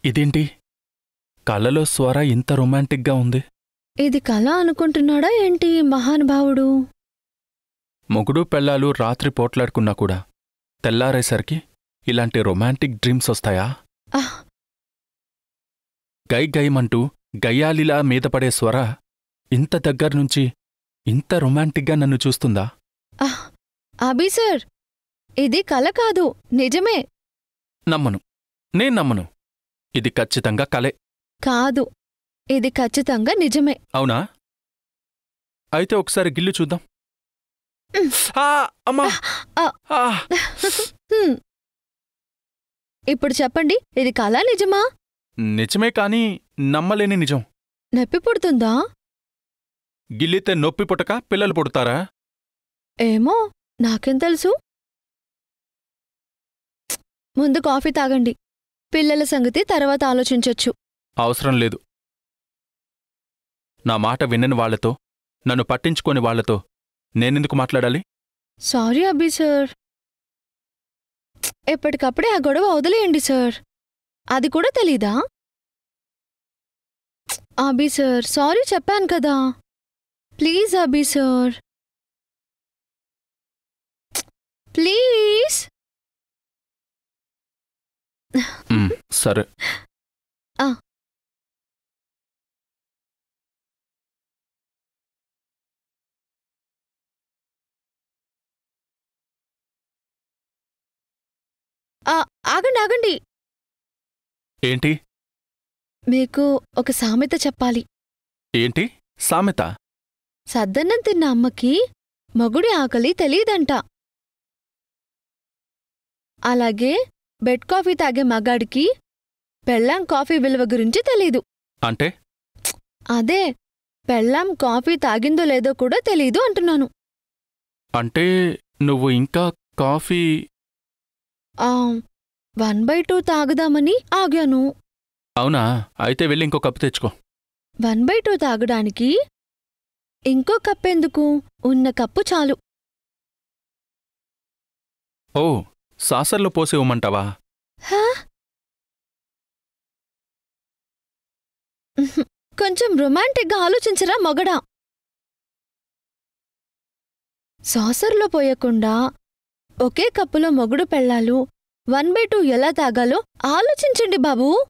ఇదేంటి కళ్ళలో స్వర ఇంత రొమాంటిక్గా ఉంది ఇది కళ అనుకుంటున్నాడా ఏంటి మహానుభావుడు మొగుడు పెళ్ళాలు రాత్రి పోట్లాడుకున్నా కూడా తెల్లారేసరికి ఇలాంటి రొమాంటిక్ డ్రీమ్స్ వస్తాయా ఆహ్ గై గైమంటూ గయ్యాలిలా మీద పడే స్వర ఇంత దగ్గర్నుంచి ఇంత రొమాంటిక్గా నన్ను చూస్తుందా ఆహ్ అభి సార్ ఇది కల కాదు నిజమే నమ్మను నేను నమ్మను ఇది ఖచ్చితంగా కలే కాదు ఇది ఖచ్చితంగా నిజమే అవునా అయితే ఒకసారి గిల్లు చూద్దాం ఆ, అమ్మా ఆ. ఆ, హ్మ్. ఇప్పుడు చెప్పండి ఇది కళ నిజమా నిజమే కాని నమ్మలేని నిజం నొప్పి పుడుతుందా గిల్లితే నొప్పి పుట్టక పిల్లలు పుడతారా ఏమో నాకేం తెలుసు ముందు కాఫీ తాగండి పిల్లల సంగతి తర్వాత ఆలోచించొచ్చు అవసరం లేదు నా మాట వినని వాళ్లతో నన్ను పట్టించుకోని వాళ్లతో నేనెందుకు మాట్లాడాలి సారీ అబ్బి సార్ ఎప్పటికప్పుడే ఆ గొడవ వదిలేయండి సార్ అది కూడా తెలీదా అభి సార్ సారీ చెప్పాను కదా ప్లీజ్ అభి సార్ ప్లీజ్ ఉమ్, సరే ఆ. ఆ, ఆగండి ఆగండి ఏంటి మీకు ఒక సామెత చెప్పాలి ఏంటి సామెత సద్దన్నం తిన్న అమ్మకి మగుడి ఆకలి తెలీదంట అలాగే బెడ్ కాఫీ తాగే మగాడికి పెళ్ళాం కాఫీ విలువ గురించి తెలీదు అంటే అదే పెళ్ళాం కాఫీ తాగిందో లేదో కూడా తెలీదు అంటున్నాను అంటే నువ్వు ఇంకా కాఫీ ఆ వన్ బై టూ తాగుదామని ఆగాను అవునా అయితే వెళ్ళి ఇంకో కప్పు తెచ్చుకో వన్ బై టూ తాగడానికి ఇంకో కప్పెందుకు ఉన్న కప్పు చాలు ఓ సాసర్లో పోసి ఇవ్వమంటావా హా? ఉహుం, కొంచెం రొమాంటిక్గా ఆలోచించరా మొగడా సాసర్లో పోయకుండా ఒకే కప్పులో మొగుడు పెళ్ళాలు వన్ బై టూ ఎలా తాగాలో ఆలోచించండి బాబూ